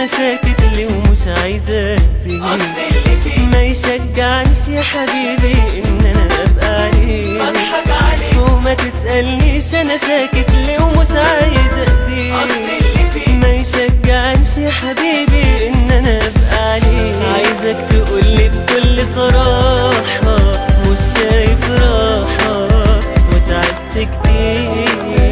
انا ساكت ليه ومش عايزة ازيد اصل اللي فيه ما يشجعنيش يا حبيبي ان انا ابقى عليك بضحك عليك وما تسألنيش انا ساكت ليه ومش عايزة ازيد اصل اللي فيه ما يشجعنش يا حبيبي ان انا ابقى عليك عايزك تقولي بكل صراحة مش شايف راحة وتعبت كتير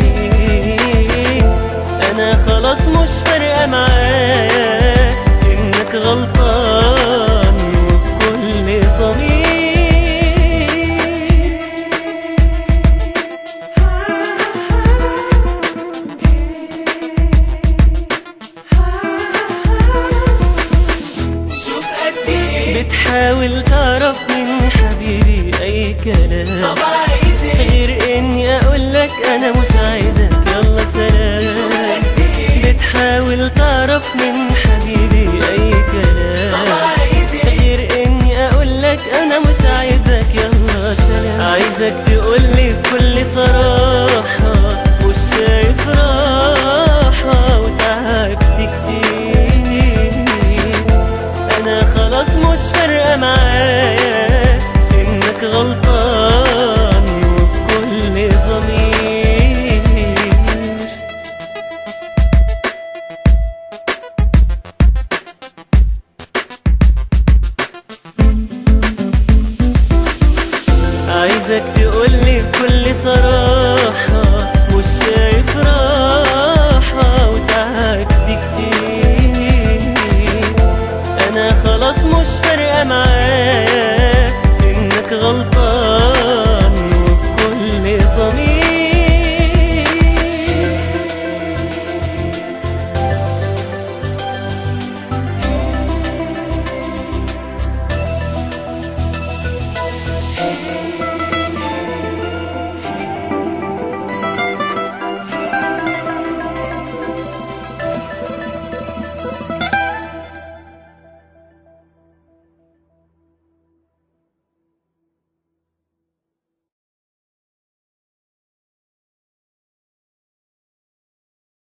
انا خلاص مش فارقة معايا انك غلطان وبكل ضمير شوف قد ايه بتحاول تعرف مني حبيبي اي كلام طب عايز ايه غير اني اقولك انا مش عايزك يلا سلام قد ايه بتحاول تعرف مني حبيبي اي طب كلام عايز ايه غير اني اقولك انا مش عايزك يلا سلام عايزك تقولي بكل صراحة مش شايف راحة وتعبت كتير انا خلاص مش فارقة معايا انك غلطان وبكل ضمير عايزك تقولي بكل صراحة